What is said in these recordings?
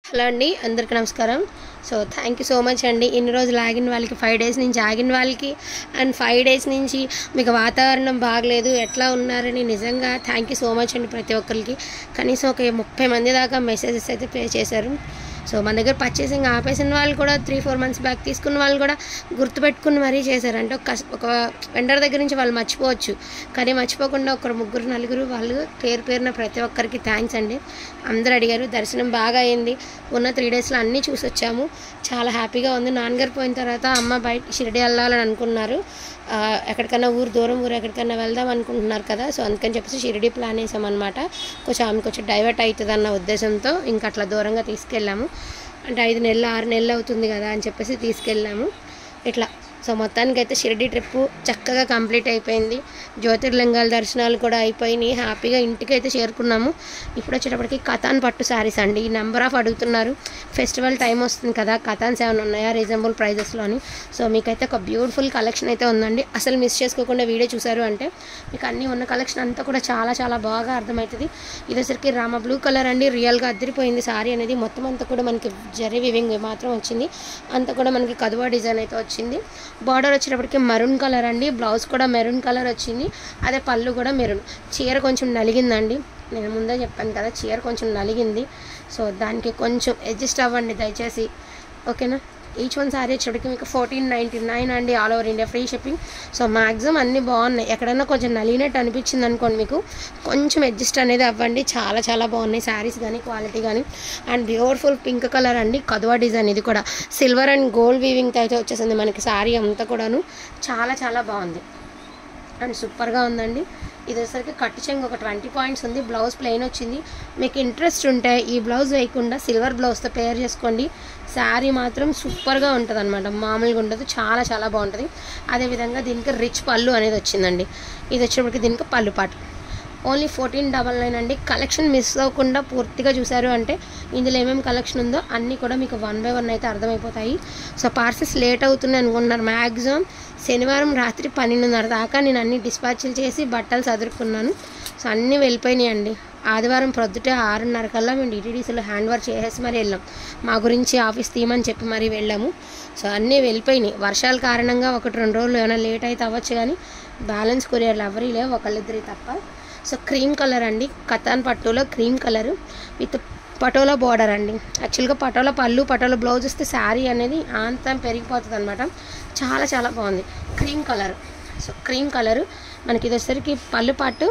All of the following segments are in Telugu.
హలో అండి అందరికీ నమస్కారం so thank you so much అండి ఇన్ని రోజులు ఆగిన వాళ్ళకి ఫైవ్ డేస్ నుంచి ఆగిన వాళ్ళకి అండ్ ఫైవ్ డేస్ నుంచి మీకు వాతావరణం బాగలేదు ఎట్లా ఉన్నారని నిజంగా థ్యాంక్ యూ సో మచ్ అండి ప్రతి ఒక్కరికి కనీసం ఒక ముప్పై మంది దాకా మెసేజెస్ అయితే పే చేశారు సో మన దగ్గర పర్చేసింగ్ ఆపేసిన వాళ్ళు కూడా త్రీ ఫోర్ మంత్స్ బ్యాక్ తీసుకున్న వాళ్ళు కూడా గుర్తుపెట్టుకుని మరీ చేశారు అంటే ఒక ఒక వెండర్ దగ్గర నుంచి వాళ్ళు మర్చిపోవచ్చు కానీ మర్చిపోకుండా ఒకరు ముగ్గురు నలుగురు వాళ్ళు పేరు పేరున ప్రతి ఒక్కరికి థ్యాంక్స్ అండి అందరు అడిగారు దర్శనం బాగా అయింది ఉన్న త్రీ డేస్లో అన్నీ చూసి వచ్చాము చాలా హ్యాపీగా ఉంది నాన్నగారు పోయిన తర్వాత అమ్మ బయట షిరిడి వెళ్ళాలని అనుకున్నారు ఆ, ఎక్కడికన్నా ఊరు దూరం ఊరు ఎక్కడికన్నా వెళ్దాం అనుకుంటున్నారు కదా సో అందుకని చెప్పేసి షిరిడి ప్లాన్ వేసామన్నమాట కొంచెం ఆమె కొంచెం డైవర్ట్ అవుతుంది అన్న ఉద్దేశంతో ఇంకా అట్లా దూరంగా తీసుకెళ్ళాము అంటే ఐదు నెలలు ఆరు నెలలు అవుతుంది కదా అని చెప్పేసి తీసుకెళ్ళాము ఇట్లా సో మొత్తానికి అయితే షిరిడి ట్రిప్ చక్కగా కంప్లీట్ అయిపోయింది జ్యోతిర్లింగాల దర్శనాలు కూడా అయిపోయినాయి హ్యాపీగా ఇంటికి అయితే చేరుకున్నాము ఇప్పుడు వచ్చేటప్పటికి కథాన్ పట్టు శారీస్ అండి ఈ నెంబర్ ఆఫ్ అడుగుతున్నారు ఫెస్టివల్ టైం వస్తుంది కదా కథాన్స్ ఏమైనా ఉన్నాయా రీజనబుల్ ప్రైజెస్లోని సో మీకైతే ఒక బ్యూటిఫుల్ కలెక్షన్ అయితే ఉందండి అసలు మిస్ చేసుకోకుండా వీడియో చూసారు అంటే మీకు అన్నీ ఉన్న కలెక్షన్ అంతా కూడా చాలా చాలా బాగా అర్థమవుతుంది ఇదేసరికి రామ బ్లూ కలర్ అండి రియల్గా అద్దరిపోయింది సారీ అనేది మొత్తం అంతా కూడా మనకి జరీ వివింగ్ మాత్రం వచ్చింది అంతా కూడా మనకి కదువా డిజైన్ అయితే వచ్చింది బార్డర్ వచ్చేటప్పటికి మెరూన్ కలర్ అండి బ్లౌజ్ కూడా మెరూన్ కలర్ వచ్చింది అదే పళ్ళు కూడా మెరూన్ చీర కొంచెం నలిగిందండి నేను ముందే చెప్పాను కదా చీర కొంచెం నలిగింది సో దానికి కొంచెం అడ్జస్ట్ అవ్వండి దయచేసి ఓకేనా ఈచ్ వన్ సారీ వచ్చేటప్పటికి మీకు ఫోర్టీన్ నైంటీ నైన్ అండి all over India free shipping so maximum అన్నీ బాగున్నాయి ఎక్కడన్నా కొంచెం నలిగినట్టు అనిపించింది అనుకోండి మీకు కొంచెం అడ్జస్ట్ అనేది అవ్వండి చాలా చాలా బాగున్నాయి శారీస్ కానీ క్వాలిటీ కానీ అండ్ బ్యూటిఫుల్ పింక్ కలర్ అండి కదువా డిజైన్ ఇది కూడా సిల్వర్ అండ్ గోల్డ్ వీవింగ్తో అయితే వచ్చేసింది మనకి శారీ అంతా కూడాను చాలా చాలా బాగుంది అండ్ సూపర్గా ఉందండి ఇది వచ్చేసరికి కట్టు చెంగు ఒక ట్వంటీ పాయింట్స్ ఉంది బ్లౌజ్ ప్లెయిన్ వచ్చింది మీకు ఇంట్రెస్ట్ ఉంటే ఈ బ్లౌజ్ వేయకుండా సిల్వర్ బ్లౌజ్తో పేర్ చేసుకోండి శారీ మాత్రం సూపర్గా ఉంటుంది అనమాట మామూలుగా ఉండదు చాలా చాలా బాగుంటుంది అదేవిధంగా దీనికి రిచ్ పళ్ళు అనేది వచ్చిందండి ఇది వచ్చేప్పటికి దీనికి పళ్ళు పాటు ఓన్లీ ఫోర్టీన్ డబల్ నైన్ అండి కలెక్షన్ మిస్ అవ్వకుండా పూర్తిగా చూసారు అంటే ఇందులో ఏమేమి కలెక్షన్ ఉందో అన్నీ కూడా మీకు వన్ బై వన్ అయితే అర్థమైపోతాయి సో పార్సెస్ లేట్ అవుతున్నాయి అనుకుంటున్నారు మ్యాక్సిమం శనివారం రాత్రి పన్నెండున్నర దాకా నేను అన్ని డిస్పాచ్లు చేసి బట్టలు చదువుకున్నాను సో అన్నీ వెళ్ళిపోయినాయి అండి ఆదివారం ప్రొద్దుటే ఆరున్నర కల్లా మేము డిటీడీసీలో హ్యాండ్ వర్క్ చేసేసి మరి వెళ్ళాం మా గురించి ఆఫీస్ తీయమని చెప్పి మరీ వెళ్ళాము సో అన్నీ వెళ్ళిపోయినాయి వర్షాల కారణంగా ఒకటి రెండు రోజులు ఏమైనా లేట్ అయితే అవ్వచ్చు కానీ బ్యాలెన్స్ కొరియర్లు ఎవరీ లేవు ఒకళ్ళిద్దరి తప్ప సో క్రీమ్ కలర్ అండి కతాన్ పట్టులో cream colour with patola border అండి యాక్చువల్గా పటోలా పళ్ళు పటోలా బ్లౌజ్ వస్తే శారీ అనేది అంతం పెరిగిపోతుంది అనమాట చాలా చాలా బాగుంది cream colour so cream colour మనకి ఇది వచ్చేసరికి పళ్ళు పట్టు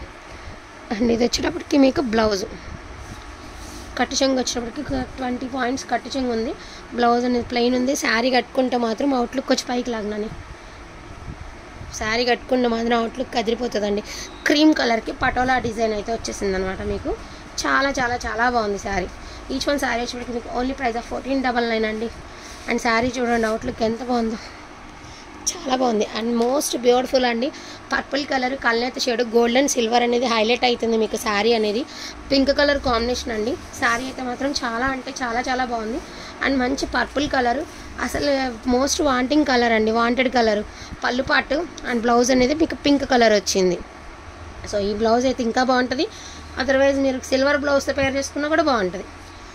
అండ్ ఇది వచ్చేటప్పటికి మీకు బ్లౌజ్ కట్టు చెంగు వచ్చేటప్పటికి ట్వంటీ పాయింట్స్ కట్టు చెంగు ఉంది బ్లౌజ్ అనేది ప్లెయిన్ ఉంది శారీ కట్టుకుంటే మాత్రం అవుట్లుక్ వచ్చి పైకి లాగినాని శారీ కట్టుకుంటే మాత్రం అవుట్లుక్ కదిరిపోతుందండి క్రీమ్ కలర్కి పటోలా డిజైన్ అయితే వచ్చేసింది అనమాట మీకు చాలా చాలా చాలా బాగుంది శారీ ఈచ్ వన్ శారీ వచ్చేప్పటికి మీకు only price of fourteen double nine అండి అండ్ శారీ చూడండి అవుట్లుక్ ఎంత బాగుందో చాలా బాగుంది అండ్ మోస్ట్ బ్యూటిఫుల్ అండి పర్పుల్ కలర్ కళ్ళనైతే షేడ్ గోల్డ్ అండ్ సిల్వర్ అనేది హైలైట్ అవుతుంది మీకు శారీ అనేది పింక్ కలర్ కాంబినేషన్ అండి శారీ అయితే మాత్రం చాలా అంటే చాలా చాలా బాగుంది అండ్ మంచి పర్పుల్ కలర్ అసలు మోస్ట్ వాంటింగ్ కలర్ అండి వాంటెడ్ కలర్ పళ్ళు పాటు అండ్ బ్లౌజ్ అనేది మీకు పింక్ కలర్ వచ్చింది సో ఈ బ్లౌజ్ అయితే ఇంకా బాగుంటుంది అదర్వైజ్ మీరు సిల్వర్ బ్లౌజ్తో పేర్ చేసుకున్నా కూడా బాగుంటుంది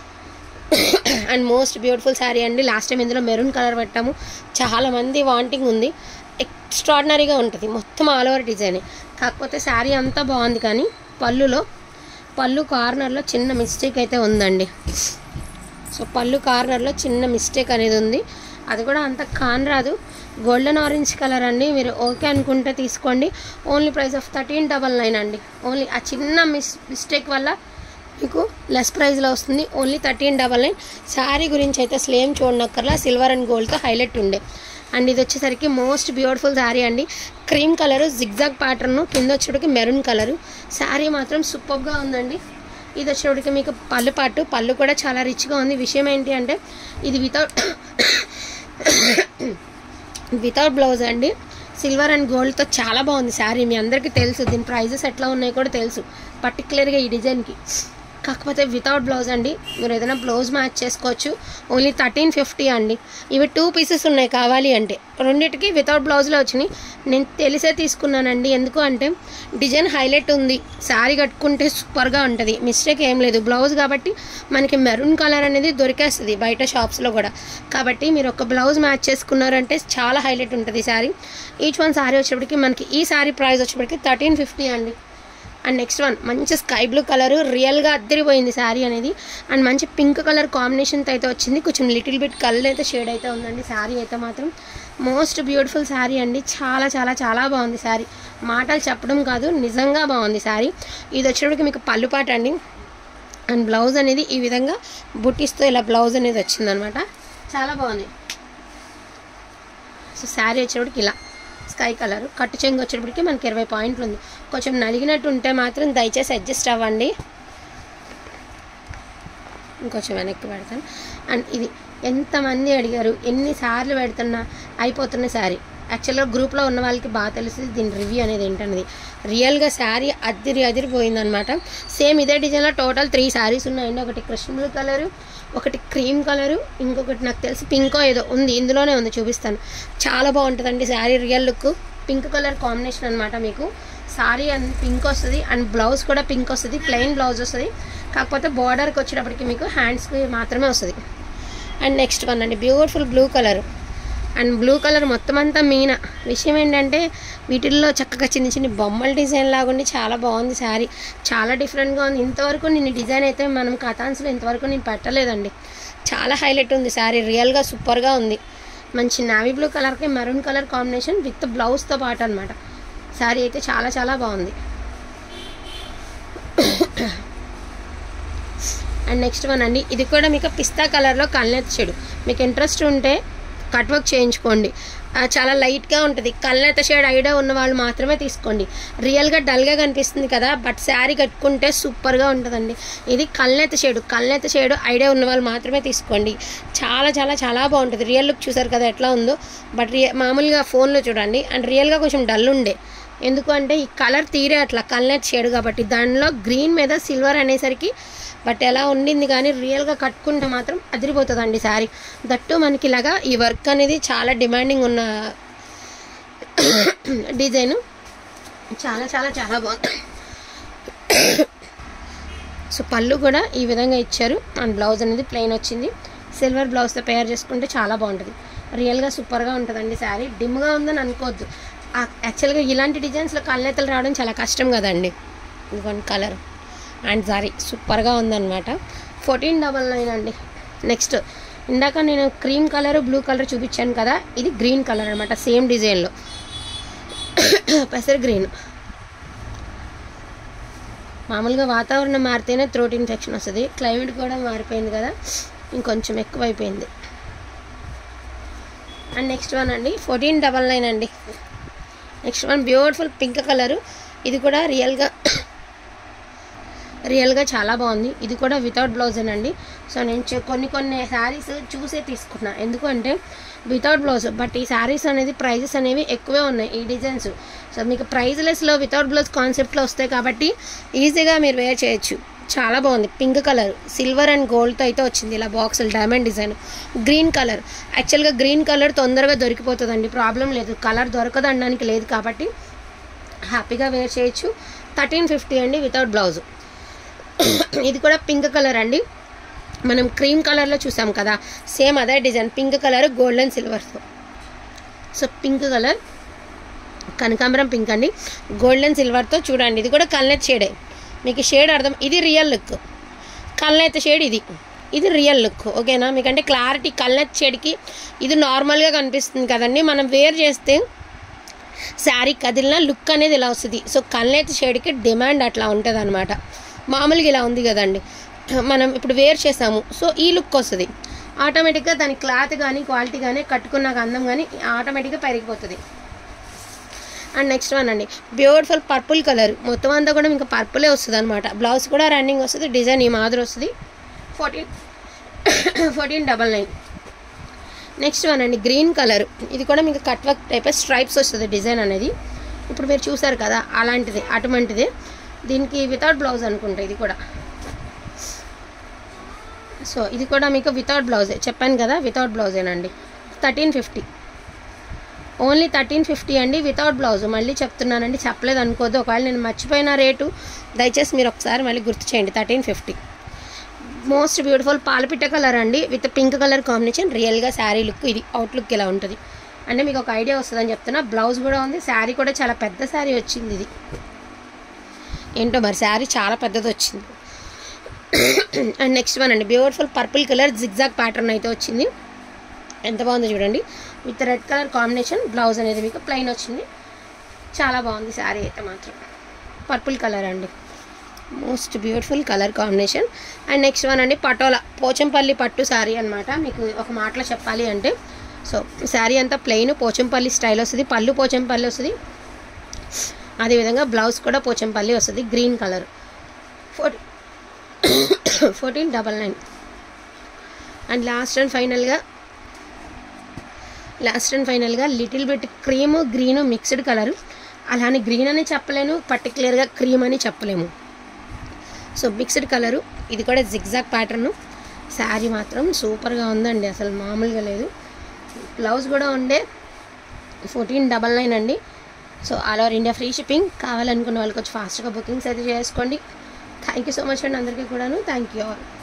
అండ్ మోస్ట్ బ్యూటిఫుల్ శారీ అండి లాస్ట్ టైం ఇందులో మెరూన్ కలర్ పెట్టాము చాలా మంది వాంటింగ్ ఉంది ఎక్స్ట్రాడినరీగా ఉంటుంది మొత్తం ఆల్ ఓవర్ డిజైన్ కాకపోతే శారీ అంతా బాగుంది కానీ పళ్ళులో పళ్ళు కార్నర్లో చిన్న మిస్టేక్ అయితే ఉందండి సో పళ్ళు కార్నర్లో చిన్న మిస్టేక్ అనేది ఉంది అది కూడా అంత కాన్ రాదు గోల్డెన్ ఆరెంజ్ కలర్ అండి మీరు ఓకే అనుకుంటే తీసుకోండి only price of thirteen double nine అండి ఓన్లీ ఆ చిన్న మిస్ మిస్టేక్ వల్ల మీకు లెస్ ప్రైస్లో వస్తుంది only thirteen double nine sari గురించి అయితే స్లేమ్ చూడనక్కర్లా సిల్వర్ అండ్ గోల్డ్తో హైలైట్ ఉండే అండ్ ఇది వచ్చేసరికి మోస్ట్ బ్యూటిఫుల్ శారీ అండి క్రీమ్ కలర్ జిగ్జాగ్ ప్యాటర్న్ కింద వచ్చేటికి మెరూన్ కలరు శారీ మాత్రం సూపర్గా ఉందండి ఇది వచ్చేటికి మీకు పళ్ళు పాటు పళ్ళు కూడా చాలా రిచ్గా ఉంది విషయం ఏంటి అంటే ఇది వితౌట్ వితౌట్ బ్లౌజ్ అండి సిల్వర్ అండ్ గోల్డ్తో చాలా బాగుంది శారీ మీ అందరికీ తెలుసు దీని ప్రైజెస్ ఎట్లా ఉన్నాయో కూడా తెలుసు పర్టికులర్గా ఈ డిజైన్కి కాకపోతే వితౌట్ బ్లౌజ్ అండి మీరు ఏదైనా బ్లౌజ్ మ్యాచ్ చేసుకోవచ్చు ఓన్లీ థర్టీన్ ఫిఫ్టీ అండి ఇవి టూ పీసెస్ ఉన్నాయి కావాలి అంటే రెండింటికి వితౌట్ బ్లౌజ్లో వచ్చినాయి నేను తెలిసే తీసుకున్నానండి ఎందుకు అంటే డిజైన్ హైలైట్ ఉంది శారీ కట్టుకుంటే సూపర్గా ఉంటుంది మిస్టేక్ ఏం లేదు బ్లౌజ్ కాబట్టి మనకి మెరూన్ కలర్ అనేది దొరికేస్తుంది బయట షాప్స్లో కూడా కాబట్టి మీరు ఒక బ్లౌజ్ మ్యాచ్ చేసుకున్నారంటే చాలా హైలైట్ ఉంటుంది శారీ ఈచ్ వన్ శారీ వచ్చేప్పటికి మనకి ఈ శారీ ప్రైస్ వచ్చేప్పటికి థర్టీన్ ఫిఫ్టీ అండి అండ్ నెక్స్ట్ వన్ మంచి స్కై బ్లూ కలర్ రియల్గా అద్దరిపోయింది శారీ అనేది అండ్ మంచి పింక్ కలర్ కాంబినేషన్తో అయితే వచ్చింది కొంచెం లిటిల్ బిట్ కలర్ అయితే షేడ్ అయితే ఉందండి శారీ అయితే మాత్రం మోస్ట్ బ్యూటిఫుల్ శారీ అండి చాలా చాలా చాలా బాగుంది శారీ మాటలు చెప్పడం కాదు నిజంగా బాగుంది శారీ ఇది వచ్చేటప్పటికి మీకు పళ్ళుపాట అండి అండ్ బ్లౌజ్ అనేది ఈ విధంగా బుట్టిస్తో ఇలా బ్లౌజ్ అనేది వచ్చిందనమాట చాలా బాగుంది సో శారీ వచ్చేటప్పటికి ఇలా స్కై కలర్ కట్టు చెంగు వచ్చేటప్పటికి మనకి ఇరవై పాయింట్లు ఉంది కొంచెం నలిగినట్టు ఉంటే మాత్రం దయచేసి అడ్జస్ట్ అవ్వండి ఇంకొంచెం వెనక్కి పెడతాను అండ్ ఇది ఎంతమంది అడిగారు ఎన్నిసార్లు పెడుతున్నా అయిపోతున్న శారీ యాక్చువల్గా గ్రూప్లో ఉన్న వాళ్ళకి బాగా తెలుస్తుంది దీని రివ్యూ అనేది ఏంటనేది రియల్గా శారీ అదిరి అదిరిపోయిందనమాట సేమ్ ఇదే డిజైన్లో టోటల్ త్రీ శారీస్ ఉన్నాయండి ఒకటి కృష్ణ బ్లూ కలరు ఒకటి క్రీమ్ కలరు ఇంకొకటి నాకు తెలిసి పింకో ఏదో ఉంది ఇందులోనే ఉంది చూపిస్తాను చాలా బాగుంటుందండి sari real look pink colour combination అనమాట మీకు సారీ అండ్ పింక్ వస్తుంది అండ్ బ్లౌజ్ కూడా పింక్ వస్తుంది ప్లెయిన్ బ్లౌజ్ వస్తుంది కాకపోతే బార్డర్కి వచ్చేటప్పటికి మీకు హ్యాండ్స్కి మాత్రమే వస్తుంది అండ్ నెక్స్ట్ వన్ అండి beautiful blue colour and blue colour మొత్తం అంతా మీన విషయం ఏంటంటే వీటిల్లో చక్కగా చిన్న చిన్న బొమ్మల డిజైన్ లాగా ఉండి చాలా బాగుంది శారీ చాలా డిఫరెంట్గా ఉంది ఇంతవరకు నేను డిజైన్ అయితే మనం కథాన్స్లో ఇంతవరకు నేను పెట్టలేదండి చాలా హైలైట్ ఉంది శారీ రియల్గా సూపర్గా ఉంది మంచి నావీ బ్లూ కలర్కి మెరూన్ కలర్ కాంబినేషన్ విత్ బ్లౌజ్తో పాటు అనమాట శారీ అయితే చాలా చాలా బాగుంది అండ్ నెక్స్ట్ వన్ అండి ఇది కూడా మీకు పిస్తా కలర్లో కళ్ళెత్త చెడు మీకు ఇంట్రెస్ట్ ఉంటే కట్ వర్క్ చేయించుకోండి ఆ, చాలా లైట్గా ఉంటుంది కళ్ళెత్త షేడ్ ఐడియా ఉన్న వాళ్ళు మాత్రమే తీసుకోండి రియల్గా డల్గా కనిపిస్తుంది కదా బట్ శారీ కట్టుకుంటే సూపర్గా ఉంటుందండి ఇది కళ్ళెత్త షేడు కళ్ళెత్త షేడు ఐడియా ఉన్న వాళ్ళు మాత్రమే తీసుకోండి చాలా చాలా చాలా బాగుంటుంది రియల్ లుక్ చూసారు కదా ఎట్లా ఉందో బట్ రియ మామూలుగా ఫోన్లో చూడండి అండ్ రియల్గా కొంచెం డల్ ఉండే ఎందుకు అంటే ఈ కలర్ తీరే అట్లా కళ్ళెత్త షేడ్ కాబట్టి దానిలో గ్రీన్ మీద సిల్వర్ అనేసరికి బట్ ఎలా ఉండింది కానీ రియల్గా కట్టుకుంటే మాత్రం అదిరిపోతుందండి శారీ దట్టు మనకి ఇలాగా ఈ వర్క్ అనేది చాలా డిమాండింగ్ ఉన్న డిజైన్ చాలా చాలా చాలా బాగుంది సో పళ్ళు కూడా ఈ విధంగా ఇచ్చారు అండ్ బ్లౌజ్ అనేది ప్లెయిన్ వచ్చింది సిల్వర్ బ్లౌజ్తో పేర్ చేసుకుంటే చాలా బాగుంటుంది రియల్గా సూపర్గా ఉంటుందండి శారీ డిమ్గా ఉందని అనుకోవద్దు యాక్చువల్గా ఇలాంటి డిజైన్స్లో కళ్ళెత్తలు రావడం చాలా కష్టం కదండి ఇదిగోండి కలర్ అండ్ సారీ సూపర్గా ఉందన్నమాట ఫోర్టీన్ డబల్ నైన్ అండి నెక్స్ట్ ఇందాక నేను క్రీమ్ కలర్ బ్లూ కలర్ చూపించాను కదా ఇది గ్రీన్ కలర్ అనమాట సేమ్ డిజైన్లో పెసర్ గ్రీన్ మామూలుగా వాతావరణం మారితేనే థ్రోట్ ఇన్ఫెక్షన్ వస్తుంది క్లైమేట్ కూడా మారిపోయింది కదా ఇంకొంచెం ఎక్కువైపోయింది అండ్ నెక్స్ట్ వన్ అండి ఫోర్టీన్ డబల్ నైన్ అండి next one beautiful pink colour ఇది కూడా రియల్గా రియల్గా చాలా బాగుంది ఇది కూడా వితౌట్ బ్లౌజ్ అండి సో నేను చె- కొన్ని కొన్ని శారీస్ చూసే తీసుకున్నా ఎందుకంటే వితౌట్ బ్లౌజ్ బట్ ఈ శారీస్ అనేది ప్రైజెస్ అనేవి ఎక్కువే ఉన్నాయి ఈ డిజైన్స్ సో మీకు ప్రైజ్లెస్లో వితౌట్ బ్లౌజ్ కాన్సెప్ట్లో వస్తాయి కాబట్టి ఈజీగా మీరు వేర్ చేయొచ్చు చాలా బాగుంది పింక్ కలర్ సిల్వర్ అండ్ గోల్డ్తో అయితే వచ్చింది ఇలా బాక్సులు డైమండ్ డిజైన్ గ్రీన్ కలర్ యాక్చువల్గా గ్రీన్ కలర్ తొందరగా దొరికిపోతుందండి ప్రాబ్లం లేదు కలర్ దొరకదు అనడానికి లేదు కాబట్టి హ్యాపీగా వేర్ చేయొచ్చు థర్టీన్ ఫిఫ్టీ అండి వితౌట్ బ్లౌజ్ ఇది కూడా పింక్ కలర్ అండి మనం క్రీమ్ కలర్లో చూసాం కదా సేమ్ అదే design pink colour gold and సిల్వర్తో సో పింక్ కలర్ కనకాంబరం పింక్ అండి గోల్డ్ అండ్ సిల్వర్తో చూడండి ఇది కూడా కల్నెత్ షేడే మీకు షేడ్ అర్థం ఇది రియల్ లుక్ కల్నెత్ షేడ్ ఇది ఇది రియల్ లుక్ ఓకేనా మీకంటే క్లారిటీ కల్నెత్ షేడ్కి ఇది నార్మల్గా కనిపిస్తుంది కదండి మనం వేర్ చేస్తే శారీ కదిలిన లుక్ అనేది ఇలా వస్తుంది సో కల్నెత్ షేడ్కి డిమాండ్ అట్లా ఉంటుంది అనమాట మామూలుగా ఇలా ఉంది కదండి మనం ఇప్పుడు వేర్ చేసాము సో ఈ లుక్ వస్తుంది ఆటోమేటిక్గా దాని క్లాత్ కానీ క్వాలిటీ కానీ కట్టుకున్నాక అందం కానీ ఆటోమేటిక్గా పెరిగిపోతుంది అండ్ నెక్స్ట్ వన్ అండి బ్యూటిఫుల్ పర్పుల్ కలర్ మొత్తం అంతా కూడా ఇంకా పర్పులే వస్తుంది అనమాట బ్లౌజ్ కూడా రన్నింగ్ వస్తుంది డిజైన్ ఈ మాదిరి వస్తుంది fourteen fourteen double nine next one అండి గ్రీన్ కలర్ ఇది కూడా మీకు కట్ వర్క్ టైప్ స్ట్రైప్స్ వస్తుంది డిజైన్ అనేది ఇప్పుడు మీరు చూసారు కదా అలాంటిది అటువంటిది దీనికి వితౌట్ బ్లౌజ్ అనుకుంటా ఇది కూడా సో ఇది కూడా మీకు వితౌట్ బ్లౌజే చెప్పాను కదా వితౌట్ బ్లౌజేనండి thirteen fifty only thirteen fifty అండి వితౌట్ బ్లౌజ్ మళ్ళీ చెప్తున్నానండి చెప్పలేదు అనుకోద్దు ఒకవేళ నేను మర్చిపోయిన రేటు దయచేసి మీరు ఒకసారి మళ్ళీ గుర్తు చేయండి థర్టీన్ ఫిఫ్టీ మోస్ట్ బ్యూటిఫుల్ పాలపిట్ట కలర్ అండి విత్ పింక్ కలర్ కాంబినేషన్ రియల్గా శారీ లుక్ ఇది అవుట్ లుక్ ఇలా ఉంటుంది అంటే మీకు ఒక ఐడియా వస్తుందని చెప్తున్నా బ్లౌజ్ కూడా ఉంది శారీ కూడా చాలా పెద్ద శారీ వచ్చింది ఇది ఏంటో మరి శారీ చాలా పెద్దది వచ్చింది అండ్ నెక్స్ట్ వన్ అండి beautiful purple colour zigzag pattern అయితే వచ్చింది ఎంత బాగుందో చూడండి with red colour combination blouse అనేది మీకు ప్లెయిన్ వచ్చింది చాలా బాగుంది శారీ అయితే మాత్రం పర్పుల్ కలర్ అండి most beautiful colour combination and next one అండి పటోలా పోచంపల్లి పట్టు శారీ అనమాట మీకు ఒక మాటలో చెప్పాలి అంటే సో శారీ అంతా ప్లెయిన్ పోచంపల్లి స్టైల్ వస్తుంది పళ్ళు పోచంపల్లి వస్తుంది అదేవిధంగా బ్లౌజ్ కూడా పోచంపల్లి వస్తుంది green colour four fourteen double nine and last and ఫైనల్గా లాస్ట్ అండ్ ఫైనల్గా little bit cream green mixed colour అలానే గ్రీన్ అని చెప్పలేను పర్టికులర్గా క్రీమ్ అని చెప్పలేము సో మిక్స్డ్ కలరు ఇది కూడా జిగ్జాగ్ ప్యాటర్ను శారీ మాత్రం సూపర్గా ఉందండి అసలు మామూలుగా లేదు బ్లౌజ్ కూడా ఉండే ఫోర్టీన్ డబల్ నైన్ అండి so all over India free shipping కావాలనుకున్న వాళ్ళకి వచ్చి ఫాస్ట్గా బుకింగ్స్ అయితే చేసుకోండి థ్యాంక్ యూ సో మచ్ అండి అందరికీ కూడాను థ్యాంక్ యూ ఆల్